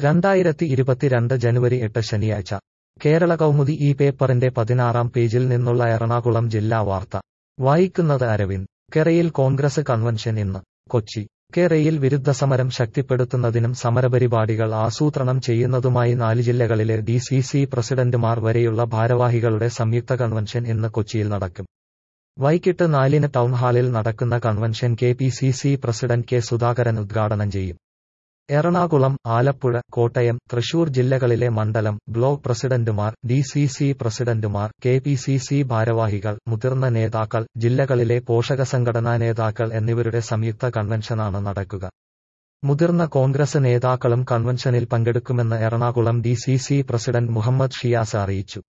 രണ്ടായിരത്തി ഇരുപത്തിരണ്ട് ജനുവരി എട്ട് ശനിയാഴ്ച കേരള കൗമുദി ഈ പേപ്പറിന്റെ പതിനാറാം പേജിൽ നിന്നുള്ള എറണാകുളം ജില്ലാ വാർത്ത വായിക്കുന്നത് അരവിന്ദ് കെറയിൽ കോൺഗ്രസ് കൺവെൻഷൻ ഇന്ന് കൊച്ചി കെറയിൽ വിരുദ്ധ സമരം ശക്തിപ്പെടുത്തുന്നതിനും സമരപരിപാടികൾ ആസൂത്രണം ചെയ്യുന്നതുമായി നാല് ജില്ലകളിലെ ഡി സി സി പ്രസിഡന്റുമാർ വരെയുള്ള ഭാരവാഹികളുടെ സംയുക്ത കൺവെൻഷൻ ഇന്ന് കൊച്ചിയിൽ നടക്കും വൈകിട്ട് നാലിന് ടൗൺഹാളിൽ നടക്കുന്ന convention K P C C president K Sudhakaran ഉദ്ഘാടനം ചെയ്യും എറണാകുളം ആലപ്പുഴ കോട്ടയം തൃശൂർ ജില്ലകളിലെ മണ്ഡലം ബ്ലോക്ക് പ്രസിഡന്റുമാർ ഡി സി സി പ്രസിഡന്റുമാർ കെ പി സി സി ഭാരവാഹികൾ മുതിർന്ന നേതാക്കൾ ജില്ലകളിലെ പോഷക സംഘടനാ നേതാക്കൾ എന്നിവരുടെ സംയുക്ത കൺവെൻഷനാണ് നടക്കുക മുതിർന്ന കോൺഗ്രസ് നേതാക്കളും കൺവെൻഷനിൽ പങ്കെടുക്കുമെന്ന് Ernakulam D C C president Muhammad Shiyas അറിയിച്ചു